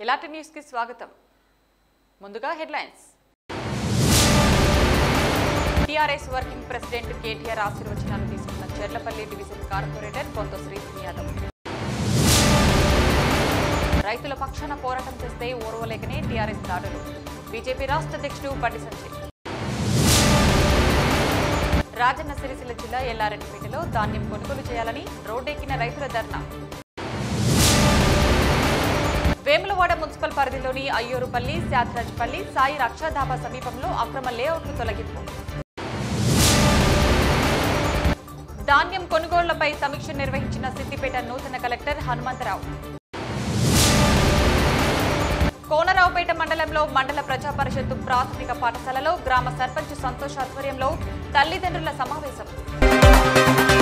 ఇలాంటి న్యూస్కి స్వాగతం ముందుగా headlines TRS working president KTR ఆశీర్వచనాలు తీసుకున్న చెర్లపల్లి డివిజన్ కార్పొరేటర్ కొంత శ్రీధర్ యాదవ్ రైతుల పక్షాన పోరాటం చేస్తే ఓర్వలేకనే టీఆర్ఎస్ దాడులు బీజేపీ రాష్ట్ర అధ్యక్షుడు బండి సంజయ్ రాజన్న సిరిసిల్ల జిల్లా ఎల్లారెడ్డిపేటలో ధాన్యం కొనుగోలు చేయాలని రోడ్డెక్కిన రైతుల ధర్నా వేములవాడ మున్సిపల్ పరిధిలోని అయ్యూరుపల్లి శాతరాజ్పల్లి సాయి రక్షాధాబా సమీపంలో అక్రమ లేఅవుట్లు తొలగింపు ధాన్యం కొనుగోళ్లపై సమీక్ష నిర్వహించిన సిద్దిపేట నూతన కలెక్టర్ హనుమంతరావు కోనరావుపేట మండలంలో మండల ప్రజా పరిషత్తు ప్రాథమిక పాఠశాలలో గ్రామ సర్పంచ్ సంతోష్ ఆధ్వర్యంలో తల్లిదండ్రుల సమావేశం